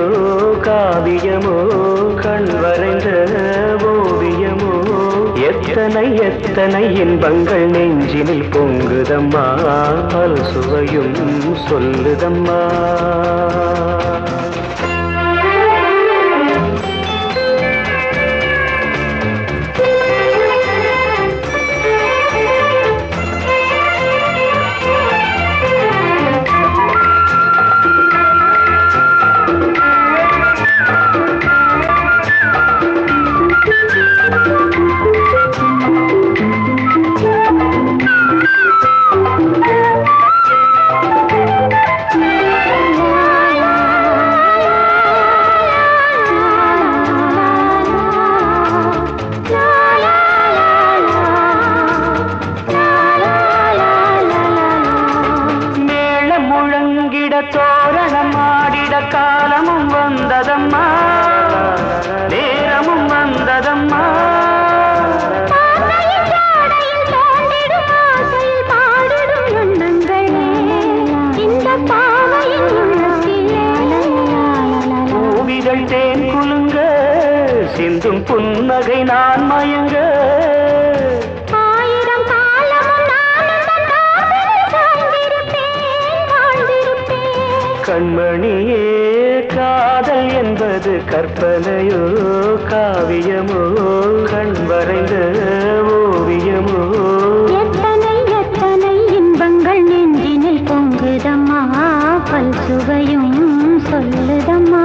காவியமோ கண் வரைந்த ஓவியமோ எத்தனை எத்தனை இன்பங்கள் நெஞ்சினில் பொங்குதம்மா பல் சுவையும் சொல்லுதம்மா மேளம் முழங்கிட தோரணம் ஆடிட காலமும் வந்ததம்மா நேரமும் வந்ததம்மா பூவிகள் தேன் குலுங்க சிந்தும் புன்னகை நான் மயங்க கண்மணியே காதல் என்பது கற்பனையோ காவியமோ கண் வரைந்த ஓவியமோ பொங்குதம்மா பல் சுவையும் சொல்லுதம்மா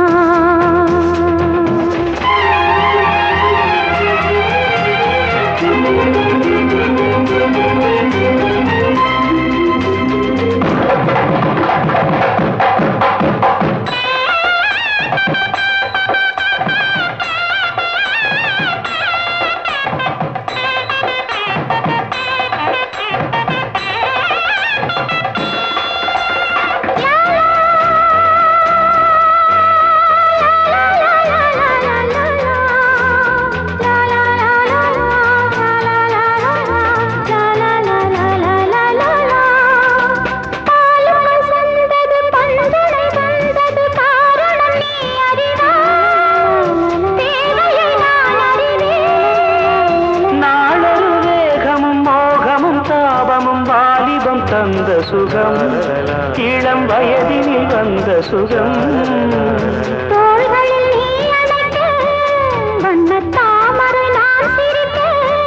நாளொரு வேகமும் மோகமும் தாபமும் வாலிபம் தந்த சுகம் இளம் வயதினில் வந்த சுகம் தோள்களில் நீ அணைக்க, வண்ணத் தாமரை நான் சிரிக்க.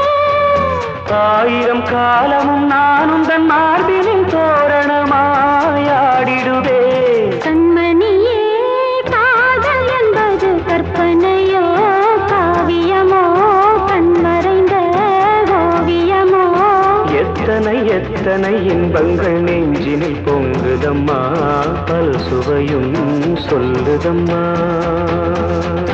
ஆயிரம் காலமும் நானும் தன் மார்பினின் தோரணமாயாடிடுவே கண்மணியே, காதல் என்பது கற்பனையோ காவியமோ கண்மறைந்த ஓவியமோ எத்தனை எத்தனை இன்பங்கள் நெஞ்சினில் பொங்குதம்மா பல் சுவையும் சொல்லுதம்மா